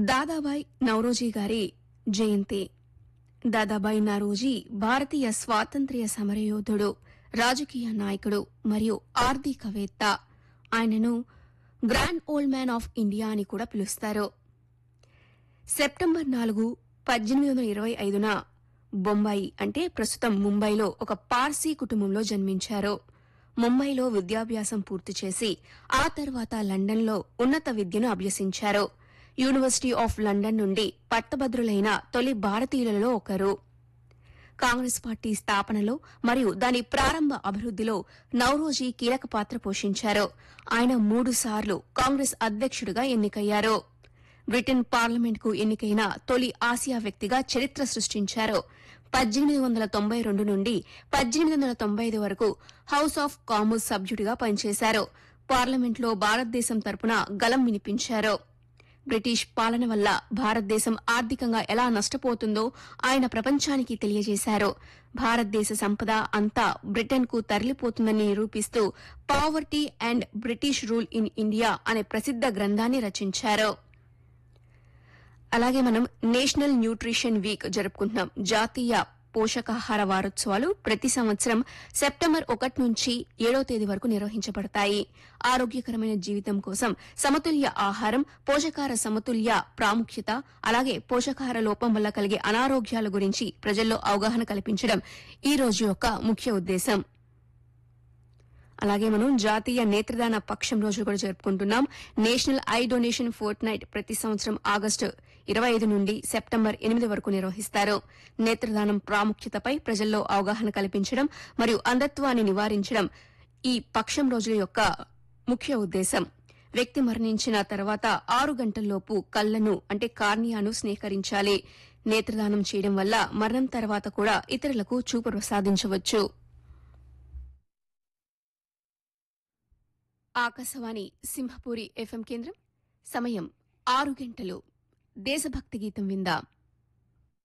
దాదాబాయ్ నౌరోజీ గారి జయంతి దాదాబాయ్ నౌరోజీ భారతీయ స్వాతంత్ర్య సమరయోధుడు రాజకీయ నాయకుడు మరియు ఆర్థికవేత్త ఆయనను grand old man of India అని కూడా పిలుస్తారు సెప్టెంబర్ నాలుగు పద్దెనిమిది వందల ఇరవై ఐదున బొంబాయి అంటే ప్రస్తుతం ముంబైలో ఒక పార్సీ కుటుంబంలో జన్మించారు ముంబైలో విద్యాభ్యాసం పూర్తి చేసి ఆ తర్వాత లండన్లో ఉన్నత విద్యను అభ్యసించారు యూనివర్సిటీ ఆఫ్ లండన్ నుండి పట్టభద్రులైన తొలి భారతీయులలో ఒకరు కాంగ్రెస్ పార్టీ స్థాపనలో మరియు దాని ప్రారంభ అభివృద్దిలో నౌరోజీ కీలక పాత్ర పోషించారు ఆయన మూడుసార్లు కాంగ్రెస్ అధ్యక్షుడిగా ఎన్నికయ్యారు బ్రిటన్ పార్లమెంట్కు ఎన్నికైన తొలి ఆసియా వ్యక్తిగా చరిత్ర సృష్టించారు పద్దెనిమిది వందల తొంభై రెండు నుండి పద్దెనిమిది వందల తొంభై ఐదు వరకు హౌస్ ఆఫ్ కామన్స్ సభ్యుడిగా పనిచేశారు పార్లమెంట్లో భారతదేశం తరపున గలం వినిపించారు బ్రిటిష్ పాలన వల్ల భారతదేశం ఆర్థికంగా ఎలా నష్టపోతుందో ఆయన ప్రపంచానికి తెలియజేశారు భారతదేశ సంపద అంతా బ్రిటన్కు తరలిపోతుందని నిరూపిస్తూ poverty and British rule in India అనే ప్రసిద్ద గ్రంథాన్ని రచించారు అలాగే మనం నేషనల్ న్యూట్రిషన్ వీక్ జరుపుకుంటున్నాం జాతీయ పోషకాహార వారోత్సవాలు ప్రతి సంవత్సరం సెప్టెంబర్ ఒకటి నుంచి ఏడో తేదీ వరకు నిర్వహించబడతాయి ఆరోగ్యకరమైన జీవితం కోసం సమతుల్య ఆహారం పోషకాహార సమతుల్య ప్రాముఖ్యత అలాగే పోషకాహార లోపం వల్ల కలిగే అనారోగ్యాల గురించి ప్రజల్లో అవగాహన కల్పించడం ఈ రోజు యొక్క ముఖ్య ఉద్దేశం అలాగే మనం జాతీయ నేత్రదాన పక్షం రోజు కూడా జరుపుకుంటున్నాం national eye donation fortnight ప్రతి సంవత్సరం ఆగస్టు ఇరవై ఐదు నుండి సెప్టెంబర్ ఎనిమిది వరకు నిర్వహిస్తారు నేత్రదానం ప్రాముఖ్యతపై ప్రజల్లో అవగాహన కల్పించడం మరియు అంధత్వాన్ని నివారించడం ఈ పక్షం రోజుల యొక్క ముఖ్య ఉద్దేశం వ్యక్తి మరణించిన తర్వాత ఆరు గంటల్లోపు కళ్లను అంటే కార్నియాను స్నేహరించాలి నేత్రదానం చేయడం వల్ల మరణం తర్వాత కూడా ఇతరులకు చూపు ప్రసాదించవచ్చు ఆకాశవాణి సింహపూరి ఎఫ్ఎం కేంద్రం సమయం ఆరు గంటలు దేశభక్తి గీతం విందాం